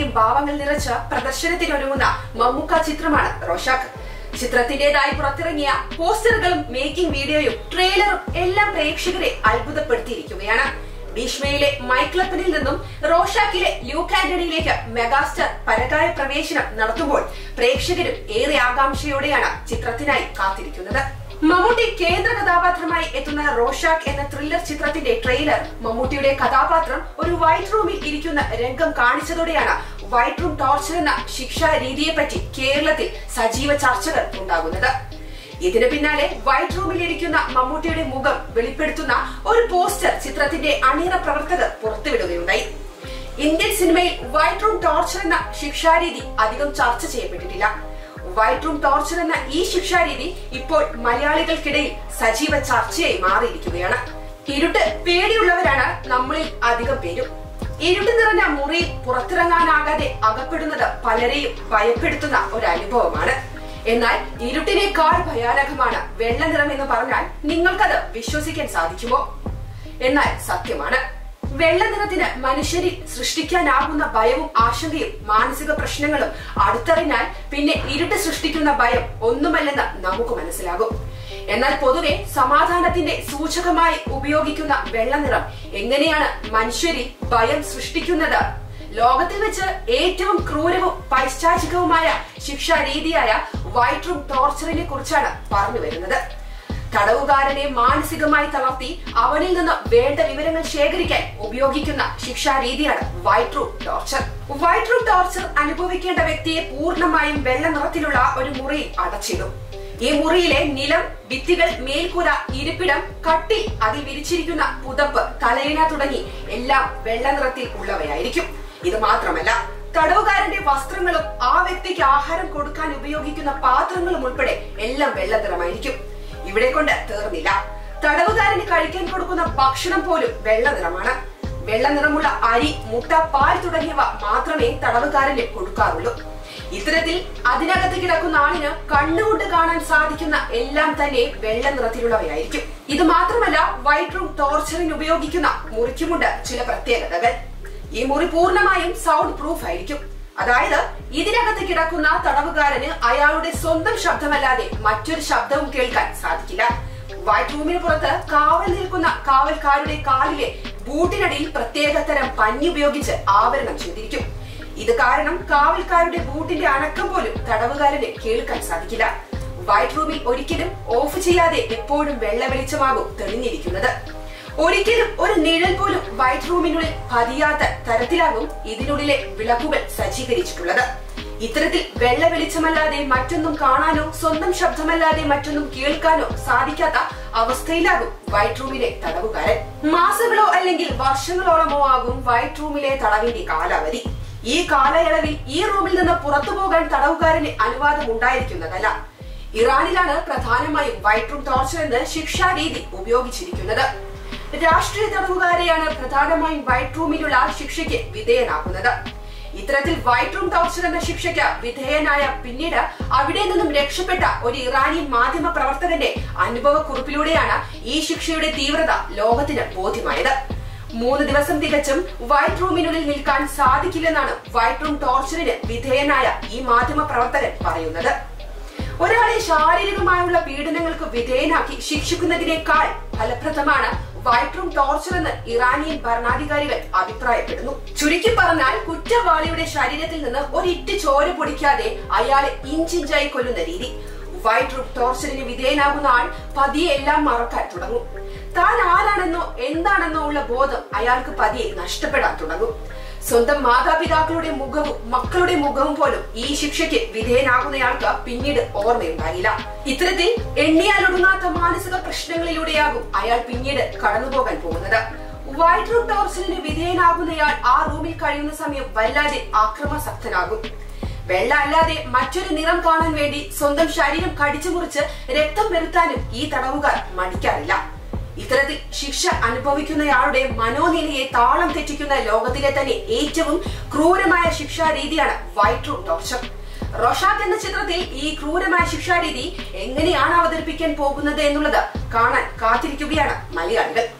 ഭാവനയും ഭാവങ്ങൾ നിറച്ച പ്രദർശനത്തിനൊരുങ്ങുന്ന മമ്മൂക്ക ചിത്രമാണ് റോഷാക്ക് ചിത്രത്തിന്റേതായി പുറത്തിറങ്ങിയ പോസ്റ്ററുകളും മേക്കിംഗ് വീഡിയോയും ട്രെയിലറും എല്ലാം പ്രേക്ഷകരെ അത്ഭുതപ്പെടുത്തിയിരിക്കുകയാണ് ഭീഷ്മയിലെ മൈക്ലപ്പനിൽ നിന്നും റോഷാക്കിലെ ലൂക്ക് ആന്റണിയിലേക്ക് മെഗാസ്റ്റാർ പരകായ പ്രവേശനം നടത്തുമ്പോൾ പ്രേക്ഷകരും ഏറെ ആകാംക്ഷയോടെയാണ് ചിത്രത്തിനായി കാത്തിരിക്കുന്നത് മമ്മൂട്ടി കേന്ദ്ര കഥാപാത്രമായി എത്തുന്ന റോഷാക്ക് എന്ന ത്രില്ലർ ചിത്രത്തിന്റെ ട്രെയിലർ മമ്മൂട്ടിയുടെ കഥാപാത്രം ഒരു വൈറ്റ് റൂമിൽ ഇരിക്കുന്ന രംഗം കാണിച്ചതോടെയാണ് വൈറ്റ് റൂം ടോർച്ചർ എന്ന ശിക്ഷാ രീതിയെപ്പറ്റി കേരളത്തിൽ സജീവ ചർച്ചകൾ ഉണ്ടാകുന്നത് ഇതിനു പിന്നാലെ വൈറ്റ് റൂമിൽ ഇരിക്കുന്ന മമ്മൂട്ടിയുടെ മുഖം വെളിപ്പെടുത്തുന്ന ഒരു പോസ്റ്റർ ചിത്രത്തിന്റെ അണിയറ പ്രവർത്തകർ പുറത്തുവിടുകയുണ്ടായി ഇന്ത്യൻ സിനിമയിൽ വൈറ്റ് റൂം ടോർച്ചർ എന്ന ശിക്ഷാരീതി അധികം ചർച്ച ചെയ്യപ്പെട്ടിട്ടില്ല വൈറ്റ് റൂം ടോർച്ചർ എന്ന ഈ ശിക്ഷാരീതി ഇപ്പോൾ മലയാളികൾക്കിടയിൽ സജീവ ചർച്ചയായി മാറിയിരിക്കുകയാണ് ഇരുട്ട് പേടിയുള്ളവരാണ് നമ്മളിൽ അധികം പേരും ഇരുട്ട് നിറഞ്ഞ മുറിയിൽ പുറത്തിറങ്ങാനാകാതെ അകപ്പെടുന്നത് പലരെയും ഭയപ്പെടുത്തുന്ന ഒരു അനുഭവമാണ് എന്നാൽ ഇരുട്ടിനേക്കാൾ ഭയാനകമാണ് വെള്ള നിറം എന്ന് പറഞ്ഞാൽ നിങ്ങൾക്കത് വിശ്വസിക്കാൻ സാധിക്കുമോ എന്നാൽ സത്യമാണ് വെള്ള നിറത്തിന് മനുഷ്യരിൽ സൃഷ്ടിക്കാനാകുന്ന ഭയവും ആശങ്കയും മാനസിക പ്രശ്നങ്ങളും അടുത്തറിഞ്ഞാൽ പിന്നെ ഇരുട്ട് സൃഷ്ടിക്കുന്ന ഭയം ഒന്നുമല്ലെന്ന് നമുക്ക് മനസ്സിലാകും എന്നാൽ പൊതുവെ സമാധാനത്തിന്റെ സൂചകമായി ഉപയോഗിക്കുന്ന വെള്ള നിറം എങ്ങനെയാണ് മനുഷ്യരിൽ ഭയം സൃഷ്ടിക്കുന്നത് ലോകത്തിൽ വെച്ച് ഏറ്റവും ക്രൂരവും പൈശാചികവുമായ ശിക്ഷാ രീതിയായ വൈറ്റ് റൂം ടോർച്ചറിനെ കുറിച്ചാണ് പറഞ്ഞു വരുന്നത് തടവുകാരനെ മാനസികമായി തളർത്തി അവനിൽ നിന്ന് വേണ്ട വിവരങ്ങൾ ശേഖരിക്കാൻ ഉപയോഗിക്കുന്ന ശിക്ഷാ രീതിയാണ് white room torture white room torture അനുഭവിക്കേണ്ട വ്യക്തിയെ പൂർണ്ണമായും വെള്ള നിറത്തിലുള്ള ഒരു മുറിയിൽ അടച്ചിടും ഈ മുറിയിലെ നിലം ഭിത്തികൾ മേൽക്കൂര ഇരിപ്പിടം കട്ടി അതിൽ വിരിച്ചിരിക്കുന്ന പുതപ്പ് തലയിണ തുടങ്ങി എല്ലാം വെള്ള നിറത്തിൽ ഉള്ളവയായിരിക്കും ഇത് മാത്രമല്ല തടവുകാരന്റെ വസ്ത്രങ്ങളും ആ വ്യക്തിക്ക് ആഹാരം കൊടുക്കാൻ ഉപയോഗിക്കുന്ന പാത്രങ്ങളും ഉൾപ്പെടെ എല്ലാം വെള്ള നിറമായിരിക്കും ഇവിടെ കൊണ്ട് തീർന്നില്ല തടവുകാരന് കഴിക്കാൻ കൊടുക്കുന്ന ഭക്ഷണം പോലും വെള്ള നിറമാണ് വെള്ള നിറമുള്ള അരി മുട്ട പാൽ തുടങ്ങിയവ മാത്രമേ തടവുകാരന് കൊടുക്കാറുള്ളൂ ഇത്തരത്തിൽ അതിനകത്ത് കിടക്കുന്ന ആളിന് കണ്ണുകൊണ്ട് കാണാൻ സാധിക്കുന്ന എല്ലാം തന്നെ വെള്ള നിറത്തിലുള്ളവയായിരിക്കും ഇത് മാത്രമല്ല വൈറ്റ് റൂം ടോർച്ചറിന് ഉപയോഗിക്കുന്ന മുറിക്കുമുണ്ട് ചില പ്രത്യേകതകൾ ഈ മുറി പൂർണ്ണമായും സൗണ്ട് പ്രൂഫ് ആയിരിക്കും അതായത് ഇതിനകത്ത് കിടക്കുന്ന തടവുകാരന് അയാളുടെ സ്വന്തം ശബ്ദമല്ലാതെ മറ്റൊരു ശബ്ദവും കേൾക്കാൻ സാധിക്കില്ല വൈറ്റ് റൂമിന് പുറത്ത് കാവൽ നിൽക്കുന്ന കാവൽക്കാരുടെ കാലിലെ ബൂട്ടിനടിയിൽ പ്രത്യേകതരം പഞ്ഞി ഉപയോഗിച്ച് ആവരണം ചെയ്തിരിക്കും ഇത് കാരണം കാവൽക്കാരുടെ ബൂട്ടിന്റെ അനക്കം പോലും തടവുകാരന് കേൾക്കാൻ സാധിക്കില്ല വൈറ്റ് റൂമിൽ ഒരിക്കലും ഓഫ് ചെയ്യാതെ എപ്പോഴും വെള്ള വെളിച്ചമാകും തെളിഞ്ഞിരിക്കുന്നത് ഒരിക്കലും ഒരു നിഴൽ പോലും വൈറ്റ് റൂമിനുള്ളിൽ പതിയാത്ത തരത്തിലാകും ഇതിനുള്ളിലെ വിളക്കുകൾ സജ്ജീകരിച്ചിട്ടുള്ളത് ഇത്തരത്തിൽ വെള്ള വെളിച്ചമല്ലാതെ മറ്റൊന്നും കാണാനോ സ്വന്തം ശബ്ദമല്ലാതെ മറ്റൊന്നും കേൾക്കാനോ സാധിക്കാത്ത അവസ്ഥയിലാകും വൈറ്റ് റൂമിലെ തടവുകാരൻ മാസങ്ങളോ അല്ലെങ്കിൽ വർഷങ്ങളോളമോ ആകും വൈറ്റ് റൂമിലെ തടവിന്റെ കാലാവധി ഈ കാലയളവിൽ ഈ റൂമിൽ നിന്ന് പുറത്തു പോകാൻ തടവുകാരന് അനുവാദം ഉണ്ടായിരിക്കുന്നതല്ല ഇറാനിലാണ് പ്രധാനമായും വൈറ്റ് റൂം ടോർച്ചർ എന്ന് ശിക്ഷാ രീതി ഉപയോഗിച്ചിരിക്കുന്നത് രാഷ്ട്രീയ തടവുകാരെയാണ് പ്രധാനമായും വൈറ്റ് റൂമിലുള്ള ശിക്ഷയ്ക്ക് വിധേയനാക്കുന്നത് ഇത്തരത്തിൽ വൈറ്റ് റൂം ടോർച്ചർ എന്ന ശിക്ഷയ്ക്ക് വിധേയനായ പിന്നീട് അവിടെ നിന്നും രക്ഷപ്പെട്ട ഒരു ഇറാനിയൻ മാധ്യമ പ്രവർത്തകന്റെ അനുഭവക്കുറിപ്പിലൂടെയാണ് ഈ ശിക്ഷയുടെ തീവ്രത ലോകത്തിന് ബോധ്യമായത് മൂന്ന് ദിവസം തികച്ചും വൈറ്റ് റൂമിനുള്ളിൽ നിൽക്കാൻ സാധിക്കില്ലെന്നാണ് വൈറ്റ് റൂം ടോർച്ചറിന് വിധേയനായ ഈ മാധ്യമ പ്രവർത്തകൻ പറയുന്നത് ഒരാളെ ശാരീരികമായുള്ള പീഡനങ്ങൾക്ക് വിധേയനാക്കി ശിക്ഷിക്കുന്നതിനേക്കാൾ ഫലപ്രദമാണ് വൈറ്റ് റൂം ടോർച്ചർ എന്ന് ഇറാനിയൻ ഭരണാധികാരികൾ അഭിപ്രായപ്പെടുന്നു ചുരുക്കി പറഞ്ഞാൽ കുറ്റവാളിയുടെ ശരീരത്തിൽ നിന്ന് ഒരിറ്റ് ചോര പൊടിക്കാതെ അയാളെ ഇഞ്ചിഞ്ചായി കൊല്ലുന്ന രീതി വൈറ്റ് റൂം ടോർച്ചറിന് വിധേയനാകുന്ന ആൾ പതിയെ എല്ലാം മറക്കാൻ തുടങ്ങും താൻ ആരാണെന്നോ എന്താണെന്നോ ഉള്ള ബോധം അയാൾക്ക് പതിയെ നഷ്ടപ്പെടാൻ തുടങ്ങും സ്വന്തം മാതാപിതാക്കളുടെ മുഖവും മക്കളുടെ മുഖവും പോലും ഈ ശിക്ഷയ്ക്ക് വിധേയനാകുന്നയാൾക്ക് പിന്നീട് ഓർമ്മയുണ്ടാകില്ല ഇത്തരത്തിൽ എണ്ണിയാലൊടുങ്ങാത്ത മാനസിക പ്രശ്നങ്ങളിലൂടെയാകും അയാൾ പിന്നീട് കടന്നുപോകാൻ പോകുന്നത് വൈറ്റ് റൂം ടോർച്ചറിന് വിധേയനാകുന്നയാൾ ആ റൂമിൽ കഴിയുന്ന സമയം വല്ലാതെ ആക്രമസക്തനാകും വെള്ള അല്ലാതെ മറ്റൊരു നിറം കാണാൻ വേണ്ടി സ്വന്തം ശരീരം കടിച്ചു മുറിച്ച് രക്തം വരുത്താനും ഈ തടവുകാർ മടിക്കാറില്ല ഇത്തരത്തിൽ ശിക്ഷ അനുഭവിക്കുന്നയാളുടെ മനോനിലയെ താളം തെറ്റിക്കുന്ന ലോകത്തിലെ തന്നെ ഏറ്റവും ക്രൂരമായ ശിക്ഷാ രീതിയാണ് വൈറ്റ് റൂം ടോർച്ചർ റൊഷാക്ക് എന്ന ചിത്രത്തിൽ ഈ ക്രൂരമായ ശിക്ഷാരീതി എങ്ങനെയാണ് അവതരിപ്പിക്കാൻ പോകുന്നത് എന്നുള്ളത് കാണാൻ കാത്തിരിക്കുകയാണ് മലയാളികൾ